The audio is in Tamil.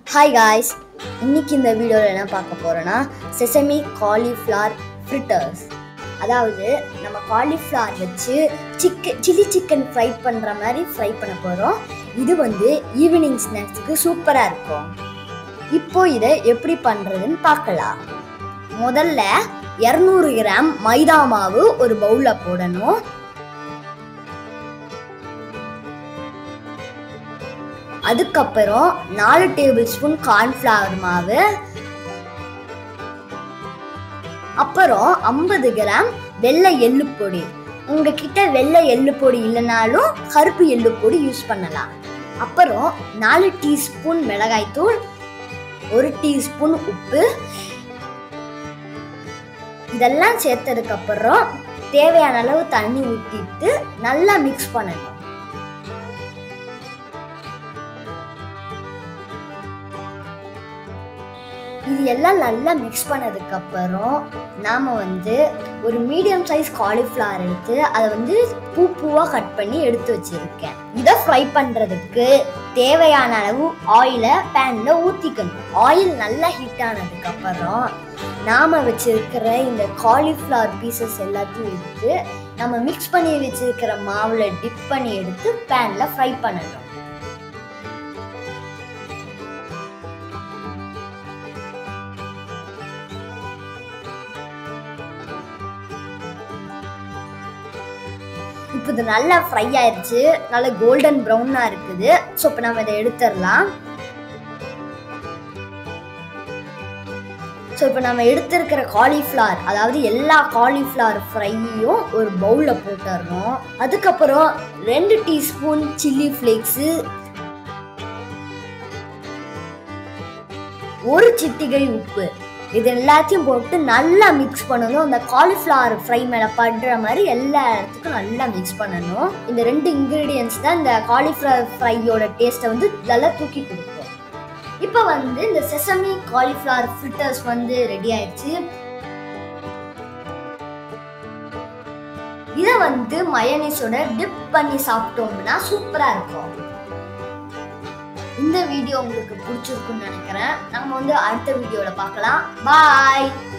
ஹாய் காய்ஸ் இன்னைக்கு இந்த வீடியோவில் என்ன பார்க்க போகிறோன்னா செசமி காலிஃப்ளவர் ஃப்ரிட்டர்ஸ் அதாவது நம்ம காலிஃப்ளவர் வச்சு சிக்கன் சில்லி சிக்கன் ஃப்ரை பண்ணுற மாதிரி ஃப்ரை பண்ண போகிறோம் இது வந்து ஈவினிங் ஸ்நாக்ஸுக்கு சூப்பராக இருக்கும் இப்போ இதை எப்படி பண்ணுறதுன்னு பார்க்கலாம் முதல்ல இரநூறு கிராம் மைதா மாவு ஒரு பவுலில் போடணும் அதுக்கப்புறம் நாலு டேபிள் ஸ்பூன் கார்ன்ஃப்ளவர் மாவு அப்புறம் ஐம்பது கிராம் வெள்ளை எள்ளு பொடி உங்ககிட்ட வெள்ளை எள்ளு பொடி இல்லைனாலும் கருப்பு எள்ளு பொடி யூஸ் பண்ணலாம் அப்புறம் நாலு டீஸ்பூன் மிளகாய்த்தூள் ஒரு டீஸ்பூன் உப்பு இதெல்லாம் சேர்த்ததுக்கு அப்புறம் தேவையான அளவு தண்ணி ஊற்றிட்டு நல்லா மிக்ஸ் பண்ணணும் இது எல்லாம் நல்லா மிக்ஸ் பண்ணதுக்கு அப்புறம் நாம வந்து ஒரு மீடியம் சைஸ் காலிஃப்ளவர் எடுத்து அதை வந்து பூ பூவாக கட் பண்ணி எடுத்து வச்சிருக்கேன் இதை ஃப்ரை பண்ணுறதுக்கு தேவையான அளவு ஆயிலை பேனில் ஊற்றிக்கணும் ஆயில் நல்லா ஹீட் ஆனதுக்கு அப்புறம் நாம வச்சிருக்கிற இந்த காலிஃப்ளவர் பீசஸ் எல்லாத்தையும் எடுத்து நம்ம மிக்ஸ் பண்ணி வச்சிருக்கிற மாவில் டிப் பண்ணி எடுத்து பேனில் ஃப்ரை பண்ணணும் இப்போ இது நல்லா ஃப்ரை ஆயிருச்சு நல்லா கோல்டன் ப்ரௌனாக இருக்குது ஸோ இப்போ நம்ம இதை எடுத்துடலாம் ஸோ இப்போ நம்ம எடுத்திருக்கிற காலிஃப்ளவர் அதாவது எல்லா காலிஃப்ளவர் ஃப்ரையையும் ஒரு பவுலில் போட்டுடணும் அதுக்கப்புறம் ரெண்டு டீஸ்பூன் சில்லி ஃப்ளேக்ஸு ஒரு சிட்டிகை உப்பு இது எல்லாத்தையும் போட்டு நல்லா மிக்ஸ் பண்ணணும் இந்த காலிஃப்ளவர் ஃப்ரை மேலே படுற மாதிரி எல்லா இடத்துக்கும் நல்லா மிக்ஸ் பண்ணணும் இந்த ரெண்டு இன்க்ரீடியன்ஸ் தான் இந்த காலிஃப்ளவர் ஃப்ரையோட டேஸ்ட்டை வந்து நல்லா தூக்கி கொடுக்கும் இப்போ வந்து இந்த செசமி காலிஃப்ளவர் ஃபில்டர்ஸ் வந்து ரெடி ஆயிடுச்சு இதை வந்து மயனீஸோட டிப் பண்ணி சாப்பிட்டோம்னா சூப்பராக இருக்கும் இந்த வீடியோ உங்களுக்கு பிடிச்சிருக்குன்னு நினைக்கிறேன் நம்ம வந்து அடுத்த வீடியோவில் பார்க்கலாம் பாய்